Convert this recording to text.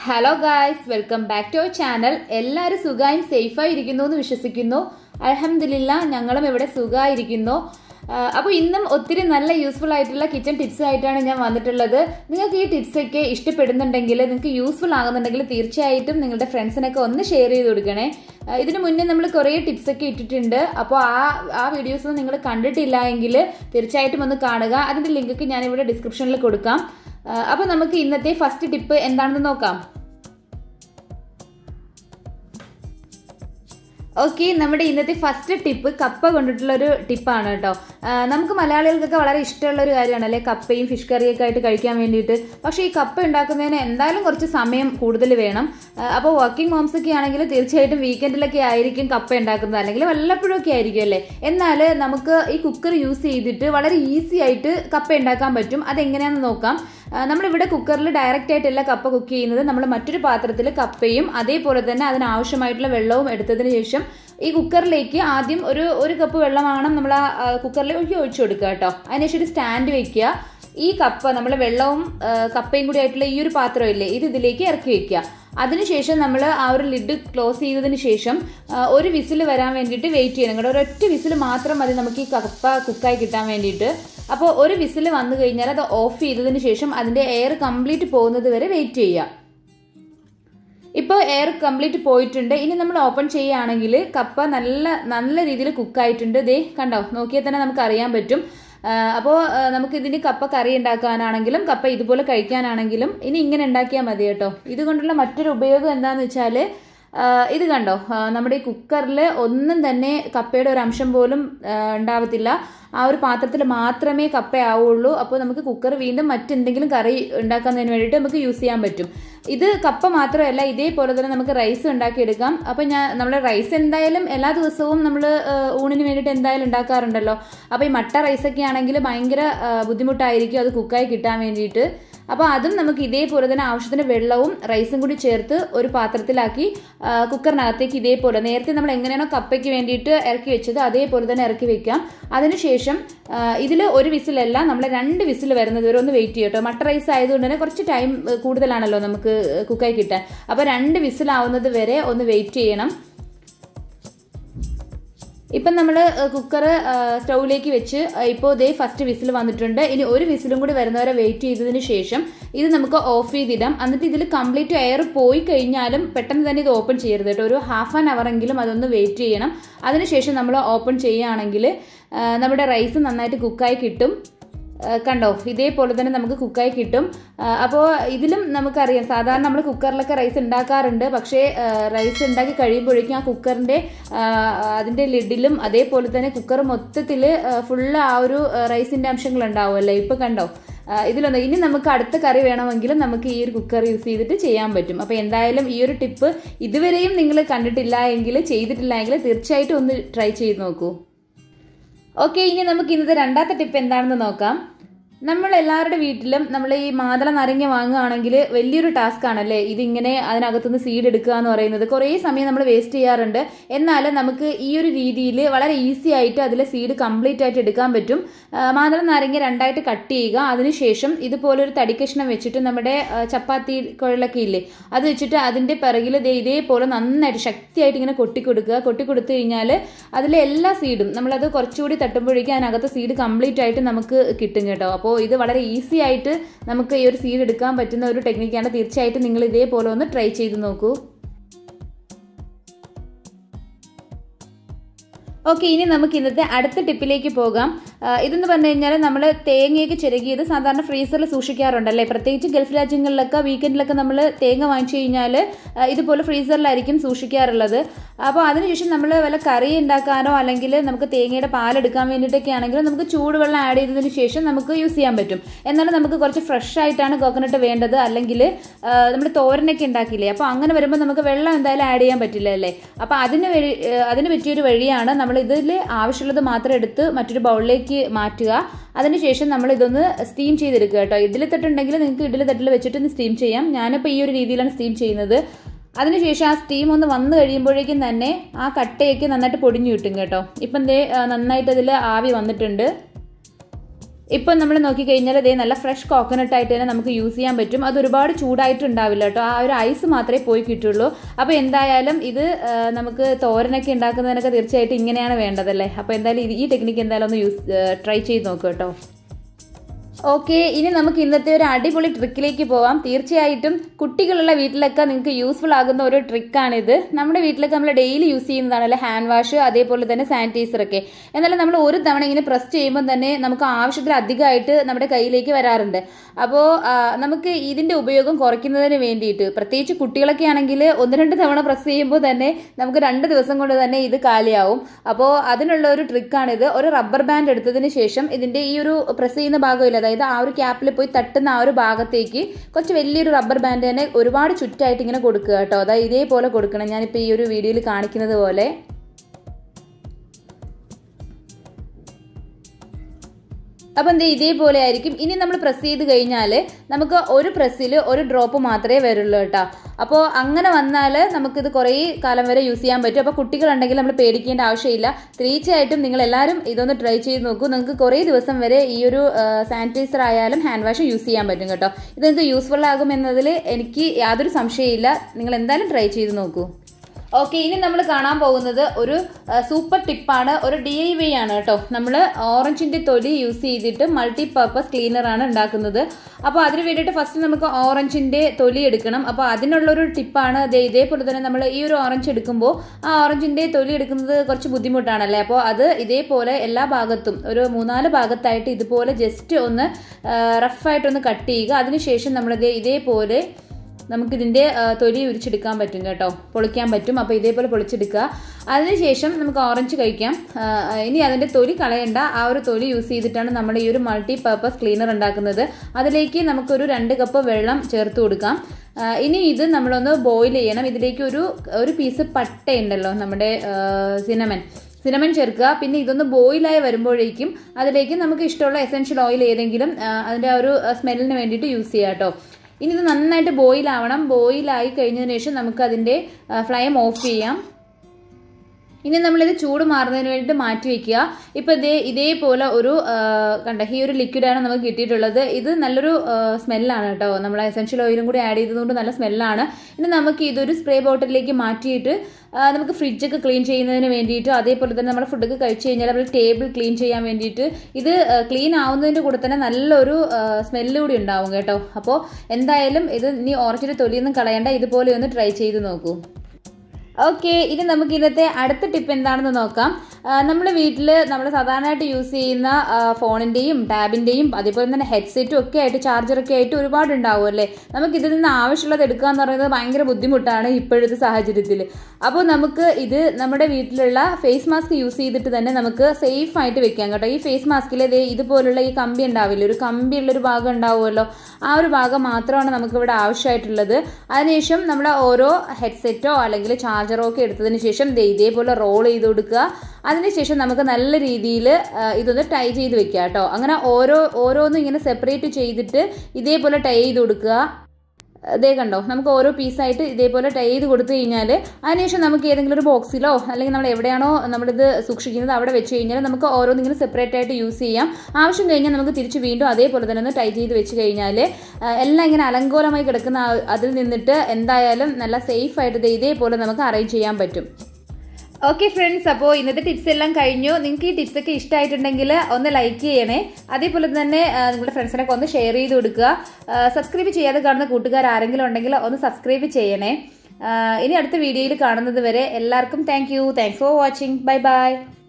hello guys welcome back to our channel എല്ലാവരും സുഖമായും സേഫായി ഇരിക്കുന്നു എന്ന് വിശ്വസിക്കുന്നു അലഹമില്ല ഞങ്ങളും ഇവിടെ സുഖമായിരിക്കുന്നു അപ്പോൾ ഇന്നും ഒത്തിരി നല്ല യൂസ്ഫുൾ ആയിട്ടുള്ള കിച്ചൺ ടിപ്സ് ആയിട്ടാണ് ഞാൻ വന്നിട്ടുള്ളത് നിങ്ങൾക്ക് ഈ ടിപ്സ് ഒക്കെ ഇഷ്ടപ്പെടുന്നുണ്ടെങ്കിൽ നിങ്ങൾക്ക് യൂസ്ഫുൾ ആകുന്നുണ്ടെങ്കിൽ തീർച്ചയായിട്ടും നിങ്ങളുടെ ഫ്രണ്ട്സിനൊക്കെ ഒന്ന് ഷെയർ ചെയ്ത് കൊടുക്കണേ ആ, ഇതിനു മുന്നേ നമ്മൾ കുറേ ടിപ്സ് ഒക്കെ ഇട്ടിട്ടുണ്ട് അപ്പോൾ ആ ആ വീഡിയോസ് നിങ്ങൾ കണ്ടിട്ടില്ല എങ്കിൽ തീർച്ചയായിട്ടും ഒന്ന് കാണുക അതിൻ്റെ ലിങ്കൊക്കെ ഞാനിവിടെ ഡിസ്ക്രിപ്ഷനിൽ കൊടുക്കാം അപ്പോൾ നമുക്ക് ഇന്നത്തെ ഫസ്റ്റ് ടിപ്പ് എന്താണെന്ന് നോക്കാം ഓക്കെ നമ്മുടെ ഇന്നത്തെ ഫസ്റ്റ് ടിപ്പ് കപ്പ കൊണ്ടിട്ടുള്ള ഒരു ടിപ്പാണ് കേട്ടോ ആ, നമുക്ക് മലയാളികൾക്കൊക്കെ വളരെ ഇഷ്ടമുള്ള ഒരു കാര്യമാണ് അല്ലെ കപ്പയും ഫിഷ് കറിയൊക്കെ ആയിട്ട് കഴിക്കാൻ വേണ്ടിയിട്ട് പക്ഷേ ഈ കപ്പ ഉണ്ടാക്കുന്നതിന് എന്തായാലും കുറച്ച് സമയം കൂടുതൽ വേണം അപ്പോൾ വർക്കിംഗ് മോംസ് ഒക്കെ ആണെങ്കിൽ തീർച്ചയായിട്ടും വീക്കെൻഡിലൊക്കെ ആയിരിക്കും കപ്പ ഉണ്ടാക്കുന്നത് അല്ലെങ്കിൽ വല്ലപ്പോഴും ഒക്കെ ആയിരിക്കും അല്ലേ എന്നാൽ നമുക്ക് ഈ കുക്കർ യൂസ് ചെയ്തിട്ട് വളരെ ഈസി ആയിട്ട് കപ്പ ഉണ്ടാക്കാൻ പറ്റും അതെങ്ങനെയാണെന്ന് നോക്കാം ആ, നമ്മളിവിടെ കുക്കറിൽ ഡയറക്റ്റ് ആയിട്ടല്ല കപ്പ കുക്ക് ചെയ്യുന്നത് നമ്മൾ മറ്റൊരു പാത്രത്തിൽ കപ്പയും അതേപോലെ തന്നെ അതിനാവശ്യമായിട്ടുള്ള വെള്ളവും എടുത്തതിന് ശേഷം ഈ കുക്കറിലേക്ക് ആദ്യം ഒരു ഒരു കപ്പ് വെള്ളമാണ് നമ്മൾ ആ കുക്കറിലേക്ക് ഒഴിച്ചു കൊടുക്കുക കേട്ടോ അതിനുശേഷം ഒരു സ്റ്റാൻഡ് വെക്കുക ഈ കപ്പ നമ്മൾ വെള്ളവും ആ, കപ്പയും കൂടി ആയിട്ടുള്ള ഈ ഒരു പാത്രം ഇല്ലേ ഇത് ഇതിലേക്ക് ഇറക്കി വെക്കുക അതിനുശേഷം നമ്മൾ ആ ഒരു ലിഡ് ക്ലോസ് ചെയ്തതിന് ശേഷം ആ, ഒരു വിസിൽ വരാൻ വേണ്ടിയിട്ട് വെയിറ്റ് ചെയ്യണം കേട്ടോ ഒരൊറ്റ വിസിൽ മാത്രം മതി നമുക്ക് ഈ കപ്പ കുക്കായി കിട്ടാൻ വേണ്ടിയിട്ട് അപ്പോൾ ഒരു വിസിൽ വന്നു കഴിഞ്ഞാൽ അത് ഓഫ് ചെയ്തതിന് ശേഷം അതിൻ്റെ എയർ കംപ്ലീറ്റ് പോകുന്നത് വരെ വെയിറ്റ് ചെയ്യുക ഇപ്പോൾ എയർ കംപ്ലീറ്റ് പോയിട്ടുണ്ട് ഇനി നമ്മൾ ഓപ്പൺ ചെയ്യുകയാണെങ്കിൽ കപ്പ നല്ല നല്ല രീതിയിൽ കുക്കായിട്ടുണ്ട് ദേ കണ്ടോ നോക്കിയാൽ തന്നെ നമുക്ക് അറിയാൻ പറ്റും അപ്പോൾ നമുക്ക് ഇതിന് കപ്പ കറി ഉണ്ടാക്കാനാണെങ്കിലും കപ്പ ഇതുപോലെ കഴിക്കാനാണെങ്കിലും ഇനി ഇങ്ങനെ ഉണ്ടാക്കിയാൽ മതി കേട്ടോ ഇതുകൊണ്ടുള്ള മറ്റൊരു ഉപയോഗം എന്താണെന്ന് വെച്ചാൽ ഇത് കണ്ടോ ആ, നമ്മുടെ ഈ കുക്കറിൽ ഒന്നും തന്നെ കപ്പയുടെ ഒരു അംശം പോലും ആ, ഉണ്ടാവത്തില്ല ആ ഒരു പാത്രത്തിൽ മാത്രമേ കപ്പ ആവുള്ളൂ അപ്പോൾ നമുക്ക് കുക്കർ വീണ്ടും മറ്റെന്തെങ്കിലും കറി ഉണ്ടാക്കുന്നതിന് വേണ്ടിയിട്ട് നമുക്ക് യൂസ് ചെയ്യാൻ പറ്റും ഇത് കപ്പ മാത്രമല്ല ഇതേപോലെ തന്നെ നമുക്ക് റൈസ് ഉണ്ടാക്കിയെടുക്കാം അപ്പോൾ ഞാൻ നമ്മൾ റൈസ് എന്തായാലും എല്ലാ ദിവസവും നമ്മൾ ഊണിന് വേണ്ടിയിട്ട് എന്തായാലും ഉണ്ടാക്കാറുണ്ടല്ലോ അപ്പോൾ ഈ മട്ട റൈസൊക്കെ ആണെങ്കിൽ ഭയങ്കര ആ, ബുദ്ധിമുട്ടായിരിക്കും അത് കുക്കായി കിട്ടാൻ വേണ്ടിയിട്ട് അപ്പോൾ അതും നമുക്ക് ഇതേപോലെ തന്നെ ആവശ്യത്തിന് വെള്ളവും റൈസും കൂടി ചേർത്ത് ഒരു പാത്രത്തിലാക്കി ആ, കുക്കറിനകത്തേക്ക് ഇതേപോലെ നേരത്തെ നമ്മൾ എങ്ങനെയാണോ കപ്പയ്ക്ക് വേണ്ടിയിട്ട് ഇറക്കി വെച്ചത് അതേപോലെ തന്നെ ഇറക്കി വെക്കാം അതിനുശേഷം ഇതിൽ ഒരു വിസിലല്ല നമ്മൾ രണ്ട് വിസിൽ വരുന്നത് വരെ ഒന്ന് വെയിറ്റ് ചെയ്യട്ടോ മട്ട റൈസ് ആയതുകൊണ്ട് തന്നെ കുറച്ച് ടൈം കൂടുതലാണല്ലോ നമുക്ക് കുക്കായി കിട്ടാൻ അപ്പോൾ രണ്ട് വിസിലാവുന്നത് വരെ ഒന്ന് വെയിറ്റ് ചെയ്യണം ഇപ്പം നമ്മൾ കുക്കർ സ്റ്റൗവിലേക്ക് വെച്ച് ഇപ്പോൾ ഇതേ ഫസ്റ്റ് വിസിൽ വന്നിട്ടുണ്ട് ഇനി ഒരു വിസിലും കൂടി വരുന്നവരെ വെയിറ്റ് ചെയ്തതിന് ശേഷം ഇത് നമുക്ക് ഓഫ് ചെയ്തിടാം എന്നിട്ട് ഇതിൽ കംപ്ലീറ്റ് എയർ പോയി കഴിഞ്ഞാലും പെട്ടെന്ന് തന്നെ ഇത് ഓപ്പൺ ചെയ്യരുത് കേട്ടോ ഒരു ഹാഫ് ആൻ അവർ എങ്കിലും അതൊന്ന് വെയിറ്റ് ചെയ്യണം അതിനുശേഷം നമ്മൾ ഓപ്പൺ ചെയ്യുകയാണെങ്കിൽ ആ, നമ്മുടെ റൈസ് നന്നായിട്ട് കുക്കായി കിട്ടും ആ, കണ്ടോ ഇതേപോലെ തന്നെ നമുക്ക് കുക്കായി കിട്ടും അപ്പോൾ ഇതിലും നമുക്കറിയാം സാധാരണ നമ്മൾ കുക്കറിലൊക്കെ റൈസ് ഉണ്ടാക്കാറുണ്ട് പക്ഷേ ആ, റൈസ് ഉണ്ടാക്കി കഴിയുമ്പോഴേക്കും ആ കുക്കറിൻ്റെ അതിൻ്റെ ലിഡിലും അതേപോലെ തന്നെ കുക്കർ മൊത്തത്തിൽ ഫുള്ള് ആ ഒരു റൈസിൻ്റെ അംശങ്ങൾ ഉണ്ടാവുമല്ലേ ഇപ്പോൾ കണ്ടോ ആ, ഇതിലൊന്ന് ഇനി നമുക്ക് അടുത്ത കറി വേണമെങ്കിലും നമുക്ക് ഈ ഒരു കുക്കർ യൂസ് ചെയ്തിട്ട് ചെയ്യാൻ പറ്റും അപ്പോൾ എന്തായാലും ഈ ഒരു ടിപ്പ് ഇതുവരെയും നിങ്ങൾ കണ്ടിട്ടില്ല എങ്കിൽ ചെയ്തിട്ടില്ല എങ്കിൽ തീർച്ചയായിട്ടും ഒന്ന് ട്രൈ ചെയ്ത് നോക്കൂ ഓക്കെ ഇനി നമുക്ക് ഇന്നത്തെ രണ്ടാമത്തെ ടിപ്പ് എന്താണെന്ന് നോക്കാം നമ്മൾ എല്ലാവരുടെ വീട്ടിലും നമ്മൾ ഈ മാതള നാരങ്ങ വാങ്ങുകയാണെങ്കിൽ വലിയൊരു ടാസ്ക് ആണല്ലേ ഇതിങ്ങനെ അതിനകത്തുനിന്ന് സീഡ് എടുക്കുക എന്ന് പറയുന്നത് കുറേ സമയം നമ്മൾ വേസ്റ്റ് ചെയ്യാറുണ്ട് എന്നാൽ നമുക്ക് ഈ ഒരു രീതിയിൽ വളരെ ഈസി ആയിട്ട് അതിലെ സീഡ് കംപ്ലീറ്റ് ആയിട്ട് എടുക്കാൻ പറ്റും ആ, മാതള നാരങ്ങ രണ്ടായിട്ട് കട്ട് ചെയ്യുക അതിനുശേഷം ഇതുപോലെ ഒരു തടിക്കഷ്ണം വെച്ചിട്ട് നമ്മുടെ ആ, ചപ്പാത്തി കുഴലൊക്കെ ഇല്ലേ അത് വെച്ചിട്ട് അതിൻ്റെ പിറകിൽ ദേ ഇതേപോലെ നന്നായിട്ട് ശക്തിയായിട്ട് ഇങ്ങനെ കൊട്ടിക്കൊടുക്കുക കൊട്ടിക്കൊടുത്തു കഴിഞ്ഞാൽ അതിലെ എല്ലാ സീഡും നമ്മളത് കുറച്ചുകൂടി തട്ടുമ്പോഴേക്കും അതിനകത്ത് സീഡ് കംപ്ലീറ്റ് ആയിട്ട് നമുക്ക് കിട്ടും കേട്ടോ അപ്പോൾ ഇത് വളരെ ഈസി ആയിട്ട് നമുക്ക് ഈ ഒരു സീഡ് എടുക്കാൻ പറ്റുന്ന ഒരു ടെക്നിക്കാണ് തീർച്ചയായിട്ടും നിങ്ങൾ ഇതേപോലെ ഒന്ന് ട്രൈ ചെയ്ത് നോക്കൂ ഓക്കെ ഇനി നമുക്ക് ഇന്നത്തെ അടുത്ത ടിപ്പിലേക്ക് പോകാം ആ, ഇതെന്ന് പറഞ്ഞു കഴിഞ്ഞാൽ നമ്മൾ തേങ്ങയൊക്കെ ചിരകിയത് സാധാരണ ഫ്രീസറിൽ സൂക്ഷിക്കാറുണ്ടല്ലേ പ്രത്യേകിച്ച് ഗൾഫ് രാജ്യങ്ങളിലൊക്കെ വീക്കെൻഡിലൊക്കെ നമ്മൾ തേങ്ങ വാങ്ങിച്ചു കഴിഞ്ഞാൽ ആ, ഇതുപോലെ ഫ്രീസറിലായിരിക്കും സൂക്ഷിക്കാറുള്ളത് അപ്പോൾ അതിനുശേഷം നമ്മൾ വല്ല കറി ഉണ്ടാക്കാനോ അല്ലെങ്കിൽ നമുക്ക് തേങ്ങയുടെ പാലെടുക്കാൻ വേണ്ടിയിട്ടൊക്കെ ആണെങ്കിലും നമുക്ക് ചൂടുവെള്ളം ആഡ് ചെയ്തതിന് ശേഷം നമുക്ക് യൂസ് ചെയ്യാൻ പറ്റും എന്നാലും നമുക്ക് കുറച്ച് ഫ്രഷ് ആയിട്ടാണ് കോക്കനട്ട് വേണ്ടത് അല്ലെങ്കിൽ നമ്മൾ തോരനൊക്കെ ഉണ്ടാക്കില്ലേ അപ്പോൾ അങ്ങനെ വരുമ്പോൾ നമുക്ക് വെള്ളം എന്തായാലും ആഡ് ചെയ്യാൻ പറ്റില്ല അല്ലേ അപ്പോൾ അതിന് വഴി ആ, അതിന് പറ്റിയൊരു വഴിയാണ് നമ്മൾ ഇതിൽ ആവശ്യമുള്ളത് മാത്രം എടുത്ത് മറ്റൊരു ബൗളിലേക്ക് മാറ്റുക അതിനുശേഷം നമ്മൾ ഇതൊന്ന് സ്റ്റീം ചെയ്തെടുക്കുക കേട്ടോ ഇഡ്ഡലി തട്ടുണ്ടെങ്കിൽ നിങ്ങൾക്ക് ഇഡ്ഡലി തട്ടിൽ വെച്ചിട്ട് ഒന്ന് സ്റ്റീം ചെയ്യാം ഞാനിപ്പോൾ ഈ ഒരു രീതിയിലാണ് സ്റ്റീം ചെയ്യുന്നത് അതിനുശേഷം ആ സ്റ്റീം ഒന്ന് വന്നു കഴിയുമ്പോഴേക്കും തന്നെ ആ കട്ടയൊക്കെ നന്നായിട്ട് പൊടിഞ്ഞു കിട്ടും കേട്ടോ ഇപ്പം ദേ ആ, നന്നായിട്ട് അതിൽ ആവി വന്നിട്ടുണ്ട് ഇപ്പം നമ്മൾ നോക്കിക്കഴിഞ്ഞാൽ ഇതേ നല്ല ഫ്രഷ് കോക്കനട്ട് ആയിട്ട് തന്നെ നമുക്ക് യൂസ് ചെയ്യാൻ പറ്റും അത് ഒരുപാട് ചൂടായിട്ടുണ്ടാവില്ല കേട്ടോ ആ ഒരു ഐസ് മാത്രമേ പോയി കിട്ടുള്ളൂ അപ്പോൾ എന്തായാലും ഇത് ആ, നമുക്ക് തോരനൊക്കെ ഉണ്ടാക്കുന്നതിനൊക്കെ തീർച്ചയായിട്ടും ഇങ്ങനെയാണ് വേണ്ടതല്ലേ അപ്പോൾ എന്തായാലും ഇത് ഈ ടെക്നിക്ക് എന്തായാലും ഒന്ന് യൂസ് ട്രൈ ചെയ്ത് നോക്കുക കേട്ടോ ഓക്കെ ഇനി നമുക്ക് ഇന്നത്തെ ഒരു അടിപൊളി ട്രിക്കിലേക്ക് പോവാം തീർച്ചയായിട്ടും കുട്ടികളുള്ള വീട്ടിലൊക്കെ നിങ്ങൾക്ക് യൂസ്ഫുൾ ആകുന്ന ഒരു ട്രിക്കാണിത് നമ്മുടെ വീട്ടിലൊക്കെ നമ്മൾ ഡെയിലി യൂസ് ചെയ്യുന്നതാണല്ലോ ഹാൻഡ് വാഷ് അതേപോലെ തന്നെ സാനിറ്റൈസർ ഒക്കെ എന്നാലും നമ്മൾ ഒരു തവണ ഇങ്ങനെ പ്രസ് ചെയ്യുമ്പോൾ തന്നെ നമുക്ക് ആവശ്യത്തിൽ അധികമായിട്ട് നമ്മുടെ കയ്യിലേക്ക് വരാറുണ്ട് അപ്പോൾ നമുക്ക് ഇതിന്റെ ഉപയോഗം കുറയ്ക്കുന്നതിന് വേണ്ടിയിട്ട് പ്രത്യേകിച്ച് കുട്ടികളൊക്കെ ആണെങ്കിൽ ഒന്ന് രണ്ട് തവണ പ്രസ് ചെയ്യുമ്പോൾ തന്നെ നമുക്ക് രണ്ട് ദിവസം കൊണ്ട് തന്നെ ഇത് കാലിയാവും അപ്പോൾ അതിനുള്ള ഒരു ട്രിക്കാണിത് ഒരു റബ്ബർ ബാൻഡ് എടുത്തതിന് ശേഷം ഇതിന്റെ ഈ ഒരു പ്രസ് ചെയ്യുന്ന ഭാഗമില്ല അതായത് ആ ഒരു ക്യാപ്പിൽ പോയി തട്ടുന്ന ആ ഒരു ഭാഗത്തേക്ക് കുറച്ച് വലിയൊരു റബ്ബർ ബാൻഡ് തന്നെ ഒരുപാട് ചുറ്റായിട്ട് ഇങ്ങനെ കൊടുക്കുക കേട്ടോ അതായത് ഇതേപോലെ കൊടുക്കണം ഞാനിപ്പോൾ ഈ ഒരു വീഡിയോയിൽ കാണിക്കുന്നത് പോലെ അപ്പം എന്താ ഇതേപോലെ ആയിരിക്കും ഇനി നമ്മൾ പ്രസ് ചെയ്ത് കഴിഞ്ഞാൽ നമുക്ക് ഒരു പ്രസ്സിൽ ഒരു ഡ്രോപ്പ് മാത്രമേ വരുള്ളൂ കേട്ടോ അപ്പോൾ അങ്ങനെ വന്നാൽ നമുക്കിത് കുറേ കാലം വരെ യൂസ് ചെയ്യാൻ പറ്റും അപ്പോൾ കുട്ടികളുണ്ടെങ്കിൽ നമ്മൾ പേടിക്കേണ്ട ആവശ്യമില്ല തീർച്ചയായിട്ടും നിങ്ങൾ എല്ലാവരും ഇതൊന്ന് ട്രൈ ചെയ്ത് നോക്കൂ നിങ്ങൾക്ക് കുറേ ദിവസം വരെ ഈ ഒരു സാനിറ്റൈസർ ആയാലും ഹാൻഡ് വാഷ് യൂസ് ചെയ്യാൻ പറ്റും കേട്ടോ ഇത് നിങ്ങൾക്ക് യൂസ്ഫുൾ ആകും എന്നതിൽ എനിക്ക് യാതൊരു സംശയമില്ല നിങ്ങൾ എന്തായാലും ട്രൈ ചെയ്ത് നോക്കൂ ഓക്കെ ഇനി നമ്മൾ കാണാൻ പോകുന്നത് ഒരു സൂപ്പർ ടിപ്പാണ് ഒരു ഡി ഐ വൈ ആണ് കേട്ടോ നമ്മൾ ഓറഞ്ചിന്റെ തൊലി യൂസ് ചെയ്തിട്ട് മൾട്ടി പർപ്പസ് ക്ലീനർ ആണ് ഉണ്ടാക്കുന്നത് അപ്പോൾ അതിന് വേണ്ടിയിട്ട് ഫസ്റ്റ് നമുക്ക് ഓറഞ്ചിന്റെ തൊലി എടുക്കണം അപ്പോൾ അതിനുള്ളൊരു ടിപ്പാണ് ദേ ഇതേപോലെ തന്നെ നമ്മൾ ഈ ഒരു ഓറഞ്ച് എടുക്കുമ്പോൾ ആ ഓറഞ്ചിന്റെ തൊലി എടുക്കുന്നത് കുറച്ച് ബുദ്ധിമുട്ടാണല്ലേ അപ്പോൾ അത് ഇതേപോലെ എല്ലാ ഭാഗത്തും ഒരു മൂന്നാല് ഭാഗത്തായിട്ട് ഇതുപോലെ ജസ്റ്റ് ഒന്ന് റഫായിട്ടൊന്ന് കട്ട് ചെയ്യുക അതിനുശേഷം നമ്മൾ ഇതേപോലെ നമുക്കിതിൻ്റെ ആ, തൊലി ഉരിച്ചെടുക്കാൻ പറ്റും കേട്ടോ പൊളിക്കാൻ പറ്റും അപ്പോൾ ഇതേപോലെ പൊളിച്ചെടുക്കുക അതിനുശേഷം നമുക്ക് ഓറഞ്ച് കഴിക്കാം ആ, ഇനി അതിൻ്റെ തൊലി കളയണ്ട ആ ഒരു തൊലി യൂസ് ചെയ്തിട്ടാണ് നമ്മൾ ഈ ഒരു മൾട്ടി പർപ്പസ് ക്ലീനർ ഉണ്ടാക്കുന്നത് അതിലേക്ക് നമുക്കൊരു രണ്ട് കപ്പ് വെള്ളം ചേർത്ത് കൊടുക്കാം ആ, ഇനി ഇത് നമ്മളൊന്ന് ബോയിൽ ചെയ്യണം ഇതിലേക്ക് ഒരു ഒരു പീസ് പട്ട ഉണ്ടല്ലോ നമ്മുടെ സിനമൻ സിനമൻ ചേർക്കുക പിന്നെ ഇതൊന്ന് ബോയിലായി വരുമ്പോഴേക്കും അതിലേക്ക് നമുക്ക് ഇഷ്ടമുള്ള എസെൻഷ്യൽ ഓയിൽ ഏതെങ്കിലും ആ, അതിൻ്റെ ആ ഒരു സ്മെല്ലിന് വേണ്ടിയിട്ട് യൂസ് ചെയ്യാം കേട്ടോ ഇനി ഇത് നന്നായിട്ട് ബോയിൽ ആവണം ബോയിലായി കഴിഞ്ഞതിന് ശേഷം നമുക്ക് അതിൻ്റെ ഫ്ലെയിം ഓഫ് ചെയ്യാം ഇനി നമ്മളിത് ചൂട് മാറുന്നതിന് വേണ്ടിയിട്ട് മാറ്റി വെക്കുക ഇപ്പൊ ഇതേ ഇതേപോലെ ഒരു ആ, കണ്ട ഈ ഒരു ലിക്വിഡാണ് നമുക്ക് കിട്ടിയിട്ടുള്ളത് ഇത് നല്ലൊരു സ്മെല്ലാണ് കേട്ടോ നമ്മൾ എസെൻഷ്യൽ ഓയിലും കൂടി ആഡ് ചെയ്തതുകൊണ്ട് നല്ല സ്മെല്ലാണ് ഇനി നമുക്ക് ഇതൊരു സ്പ്രേ ബോട്ടിലേക്ക് മാറ്റിയിട്ട് ആ, നമുക്ക് ഫ്രിഡ്ജൊക്കെ ക്ലീൻ ചെയ്യുന്നതിന് വേണ്ടിയിട്ട് അതേപോലെ തന്നെ നമ്മൾ ഫുഡൊക്കെ കഴിച്ചു കഴിഞ്ഞാൽ നമ്മൾ ടേബിൾ ക്ലീൻ ചെയ്യാൻ വേണ്ടിയിട്ട് ഇത് ക്ലീൻ ആവുന്നതിൻ്റെ കൂടെ തന്നെ നല്ലൊരു സ്മെല്ല് കൂടി ഉണ്ടാവും കേട്ടോ അപ്പോൾ എന്തായാലും ഇത് ഇനി ഓറഞ്ചിൻ്റെ തൊലിയൊന്നും കളയണ്ട ഇതുപോലെ ഒന്ന് ട്രൈ ചെയ്ത് നോക്കൂ ഓക്കെ ഇനി നമുക്ക് ഇന്നത്തെ അടുത്ത ടിപ്പ് എന്താണെന്ന് നോക്കാം നമ്മൾ വീട്ടിൽ നമ്മൾ സാധാരണയായിട്ട് യൂസ് ചെയ്യുന്ന ആ, ഫോണിൻ്റെയും ടാബിൻ്റെയും അതേപോലെ തന്നെ ഹെഡ്സെറ്റും ഒക്കെ ആയിട്ട് ചാർജറൊക്കെ ആയിട്ട് ഒരുപാട് ഉണ്ടാവും അല്ലേ നമുക്ക് ഇതിൽ നിന്ന് ആവശ്യമുള്ളത് എടുക്കുക എന്ന് പറയുന്നത് ഭയങ്കര ബുദ്ധിമുട്ടാണ് ഇപ്പോഴത്തെ സാഹചര്യത്തിൽ അപ്പോൾ നമുക്ക് ഇത് നമ്മുടെ വീട്ടിലുള്ള ഫേസ് മാസ്ക് യൂസ് ചെയ്തിട്ട് തന്നെ നമുക്ക് സേഫ് ആയിട്ട് വെക്കാം കേട്ടോ ഈ ഫേസ് മാസ്കിൽ ദേ ഇതുപോലുള്ള ഈ കമ്പി ഉണ്ടാവില്ല ഒരു കമ്പിയുള്ളൊരു ഭാഗം ഉണ്ടാവുമല്ലോ ആ ഒരു ഭാഗം മാത്രമാണ് നമുക്ക് ഇവിടെ ആവശ്യമായിട്ടുള്ളത് അതിനുശേഷം നമ്മൾ ഓരോ ഹെഡ്സെറ്റോ അല്ലെങ്കിൽ ചാർജറോ ഒക്കെ എടുത്തതിന് ശേഷം ദേ ഇതേപോലെ റോൾ ചെയ്ത് കൊടുക്കുക അതിനുശേഷം നമുക്ക് നല്ല രീതിയിൽ ഇതൊന്ന് ടൈ ചെയ്ത് വെക്കുക കേട്ടോ അങ്ങനെ ഓരോ ഓരോന്നും ഇങ്ങനെ സെപ്പറേറ്റ് ചെയ്തിട്ട് ഇതേപോലെ ടൈ ചെയ്ത് കൊടുക്കുക ഇതേ കണ്ടോ നമുക്ക് ഓരോ പീസായിട്ട് ഇതേപോലെ ടൈ ചെയ്ത് കൊടുത്തു കഴിഞ്ഞാൽ അതിനുശേഷം നമുക്ക് ഏതെങ്കിലും ഒരു ബോക്സിലോ അല്ലെങ്കിൽ നമ്മൾ എവിടെയാണോ നമ്മളിത് സൂക്ഷിക്കുന്നത് അവിടെ വെച്ച് കഴിഞ്ഞാൽ നമുക്ക് ഓരോന്നിങ്ങനെ സെപ്പറേറ്റ് ആയിട്ട് യൂസ് ചെയ്യാം ആവശ്യം കഴിഞ്ഞാൽ നമുക്ക് തിരിച്ച് വീണ്ടും അതേപോലെ തന്നെ ഒന്ന് ടൈ ചെയ്ത് വെച്ച് കഴിഞ്ഞാൽ ആ, എല്ലാം ഇങ്ങനെ അലങ്കോലമായി കിടക്കുന്ന ആ- അതിൽ നിന്നിട്ട് എന്തായാലും നല്ല സേഫ് ആയിട്ട് ദേ ഇതേപോലെ നമുക്ക് അറേഞ്ച് ചെയ്യാൻ പറ്റും ഓക്കെ ഫ്രണ്ട്സ് അപ്പോൾ ഇന്നത്തെ ടിപ്സ് എല്ലാം കഴിഞ്ഞു നിങ്ങൾക്ക് ഈ ടിപ്സ് ഒക്കെ ഇഷ്ടമായിട്ടുണ്ടെങ്കിൽ ഒന്ന് ലൈക്ക് ചെയ്യണേ അതേപോലെ തന്നെ ആ, നിങ്ങളുടെ ഫ്രണ്ട്സിനൊക്കെ ഒന്ന് ഷെയർ ചെയ്ത് കൊടുക്കുക സബ്സ്ക്രൈബ് ചെയ്യാതെ കാണുന്ന കൂട്ടുകാർ ആരെങ്കിലും ഉണ്ടെങ്കിൽ ഒന്ന് സബ്സ്ക്രൈബ് ചെയ്യണേ ആ, ഇനി അടുത്ത വീഡിയോയിൽ കാണുന്നത് വരെ എല്ലാവർക്കും thank you thanks for watching bye by